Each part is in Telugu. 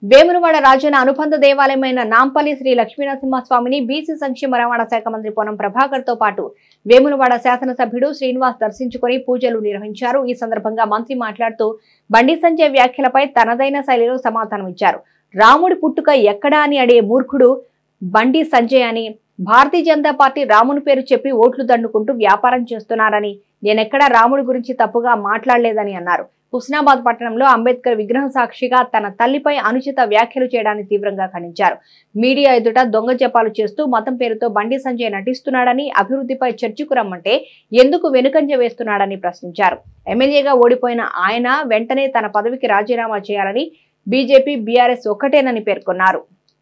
వేములవాడ రాజన్న అనుబంధ దేవాలయమైన నాంపల్లి శ్రీ లక్ష్మీనరసింహస్వామిని బీసీ సంక్షేమ రవాణా శాఖ మంత్రి పొన్నం ప్రభాకర్ తో పాటు వేములవాడ శాసనసభ్యుడు శ్రీనివాస్ దర్శించుకొని పూజలు నిర్వహించారు ఈ సందర్భంగా మంత్రి మాట్లాడుతూ బండి సంజయ్ వ్యాఖ్యలపై తనదైన శైలిలో సమాధానం ఇచ్చారు రాముడి పుట్టుక ఎక్కడా అని అడిగే మూర్ఖుడు బండి సంజయ్ అని భారతీయ జనతా పార్టీ రాముని పేరు చెప్పి ఓట్లు దండుకుంటూ వ్యాపారం చేస్తున్నారని నేనెక్కడా రాముడి గురించి తప్పుగా మాట్లాడలేదని అన్నారు హుస్నాబాద్ పట్టణంలో అంబేద్కర్ విగ్రహం సాక్షిగా తన తల్లిపై అనుచిత వ్యాఖ్యలు చేయడాన్ని తీవ్రంగా ఖండించారు మీడియా ఎదుట దొంగ జపాలు చేస్తూ మతం పేరుతో బండి సంజయ్ నటిస్తున్నాడని అభివృద్ధిపై చర్చకు రమ్మంటే ఎందుకు వెనుకంజ వేస్తున్నాడని ప్రశ్నించారు ఎమ్మెల్యేగా ఓడిపోయిన ఆయన వెంటనే తన పదవికి రాజీనామా చేయాలని బీజేపీ బీఆర్ఎస్ ఒక్కటేనని పేర్కొన్నారు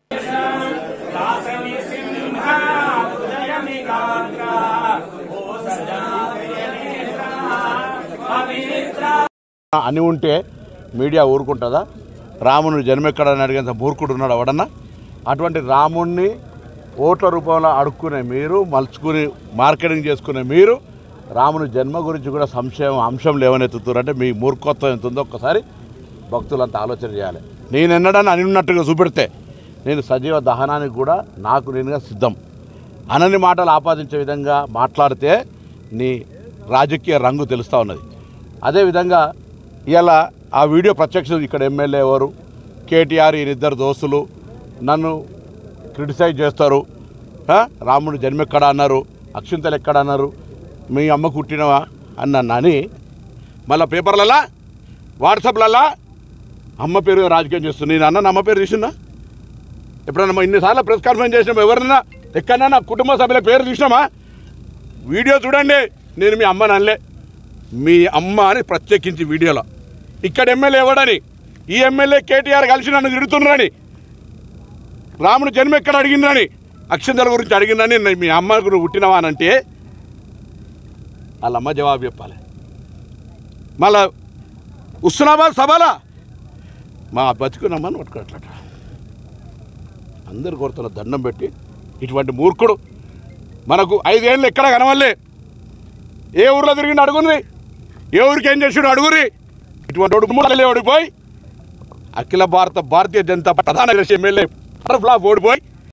అని ఉంటే మీడియా ఊరుకుంటుందా రాముని జన్మెక్కడని అడిగేంత మూర్ఖుడు ఉన్నాడు ఎవడన్నా అటువంటి రాముణ్ణి ఓట్ల రూపంలో అడుక్కునే మీరు మలుచుకుని మార్కెటింగ్ చేసుకునే మీరు రాముని జన్మ గురించి కూడా సంశయం అంశం లేవనెత్తుతారంటే మీ మూర్ఖత్వం ఎంత ఉందో ఒక్కసారి భక్తులంతా ఆలోచన చేయాలి నేను ఎన్నడని అని ఉన్నట్టుగా చూపెడితే నేను సజీవ దహనానికి కూడా నాకు నేనుగా సిద్ధం అనని మాటలు ఆపాదించే విధంగా మాట్లాడితే నీ రాజకీయ రంగు తెలుస్తూ ఉన్నది అదేవిధంగా ఇలా ఆ వీడియో ప్రత్యక్ష ఇక్కడ ఎమ్మెల్యే ఎవరు కేటీఆర్ ఈయనిద్దరు దోస్తులు నన్ను క్రిటిసైజ్ చేస్తారు ఆ? రాముడు జన్మెక్కడ అన్నారు అక్షింతలు ఎక్కడ అన్నారు మీ అమ్మ కుట్టినవా అని నన్ను అని మళ్ళీ పేపర్లలా వాట్సాప్లలా అమ్మ పేరు రాజకీయం చేస్తుంది నేను అన్న అమ్మ పేరు తీసిందా ఎప్పుడన్నా మా ఇన్నిసార్లు ప్రెస్ కాన్ఫరెన్స్ చేసినాం ఎవరన్నా ఎక్కడన్నా నా కుటుంబ సభ్యుల పేరు చూసినామా వీడియో చూడండి నేను మీ అమ్మని అనలే మీ అమ్మ అని ప్రత్యేకించి వీడియోలో ఇక్కడ ఎమ్మెల్యే ఎవడని ఈ ఎమ్మెల్యే కేటీఆర్ కలిసి నన్ను తిడుతున్నారని రాముడు జన్మ ఎక్కడ అడిగిందని అక్షంతల గురించి అడిగిందని నేను మీ అమ్మ గురించి పుట్టినవా అని అంటే వాళ్ళ అమ్మ జవాబు చెప్పాలి మళ్ళా ఉస్నాబాద్ సభలా మా బతుకునమ్మని పట్టుకోవట్లట అందరు కొడుతున్న దండం పెట్టి ఇటువంటి మూర్ఖుడు మనకు ఐదేళ్ళు ఎక్కడ కనవల్లే ఏ ఊర్లో తిరిగిండు అడుగుని ఏ ఊరికి ఏం చేసాడు అడుగురి ఇటువంటి ఓడిపోయి ఓడిపోయి అఖిల భారత భారతీయ జనతా పార్టీ ప్రధాన ఎమ్మెల్యే ఫ్లాప్ ఓడిపోయి